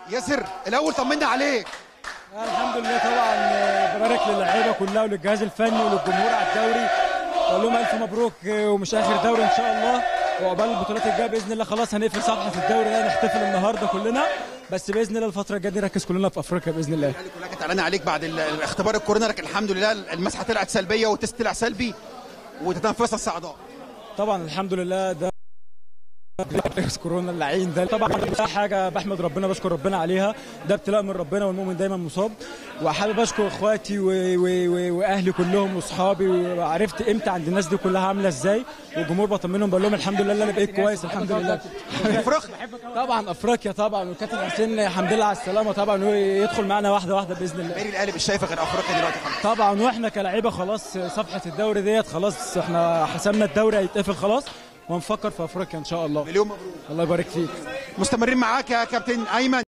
ياسر الاول طمنا عليك الحمد لله طبعا آه، ببارك للعيبه كلها وللجهاز الفني وللجمهور على الدوري بقول لهم الف مبروك آه، ومش اخر دوري ان شاء الله وعقبال البطولات الجايه باذن الله خلاص هنقفل صفحه في الدوري ده نحتفل النهارده كلنا بس باذن الله الفتره الجايه دي نركز كلنا في افريقيا باذن الله الاهلي كلها كانت قلقانه عليك بعد ال- الاختبار الكورونا لكن الحمد لله المسحه طلعت سلبيه والتست طلع سلبي وتتنفس الصعداء طبعا الحمد لله ده فيروس كورونا اللعين ده طبعا ده حاجه بحمد ربنا بشكر ربنا عليها ده ابتلاء من ربنا والمؤمن دايما مصاب وحابب اشكر اخواتي و... و... و... واهلي كلهم واصحابي وعرفت قيمتي عند الناس دي كلها عامله ازاي والجمهور بطمنهم بقول لهم الحمد لله انا بقيت كويس الحمد لله افريقيا طبعا افريقيا طبعا والكابتن حسين الحمد لله على السلامه طبعا ويدخل معانا واحده واحده باذن الله فريق الاهلي مش شايفه غير افريقيا دلوقتي خلاص طبعا واحنا كلاعيبه خلاص صفحه الدوري ديت خلاص احنا حسمنا الدوري هيتقفل خلاص ونفكر في افريقيا ان شاء الله مليون مبروك الله يبارك فيك مستمرين معاك يا كابتن ايمن